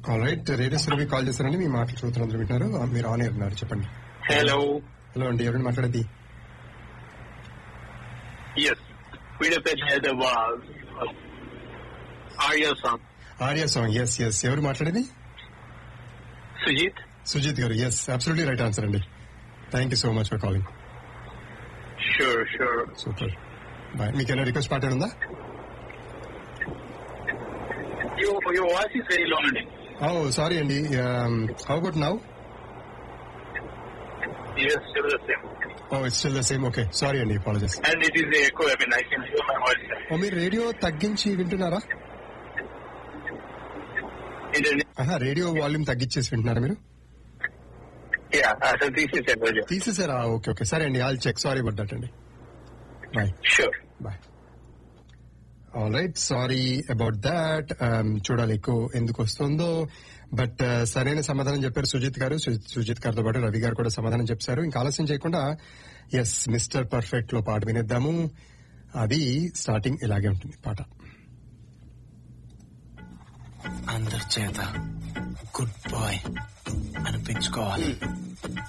Right radio సర్వీ call చేశారండి మీ మాటలు చూస్తున్నారు వింటున్నారు ఆ, మీరు ఆన్ ఎయిర్ ఉన్నారు చెప్పండి హలో హలో అండి ఎవరండి మాట్లాడేది ఎస్ వీడియో పేజ్ అయితే audio song Arya song yes yes ఎవరు మాట్లాడేది Sujith Sujith garu yes absolutely right answer అండి thank you so much for calling sure sure super bye మీకు ఏమైనా రిక్వెస్ట్ పాట ఉందా your your voice is very low అండి ఓ సారీ అండి how about now Yes, still the same. Oh it's still the same okay sorry అండి apologies And it is a echo. I mean, I can hear my voice. Oh మీరు radio తగ్గించి వింటున్నారా Internet. ఆహా radio volume తగ్గించేసి వింటున్నారా మీరు Yeah, uh, so this is a project. తీసేసారా okay okay సరే అండి all check sorry about that అండి bye Sure. Bye all right sorry about that చూడాలి ఎక్కువ ఎందుకు వస్తుందో బట్ సరైన సమాధానం చెప్పారు సుజిత్ గారు సు- సుజిత్ గారితో పాటు రవి గారు కూడా సమాధానం చెప్పారు ఇంకా ఆలస్యం చేయకుండా ఎస్ మిస్టర్ పర్ఫెక్ట్ లో పాట వినేద్దాము అది స్టార్టింగ్ ఇలాగే ఉంటుంది పాట అందరి చేత గుడ్ బాయ్ అనిపించుకోవాలి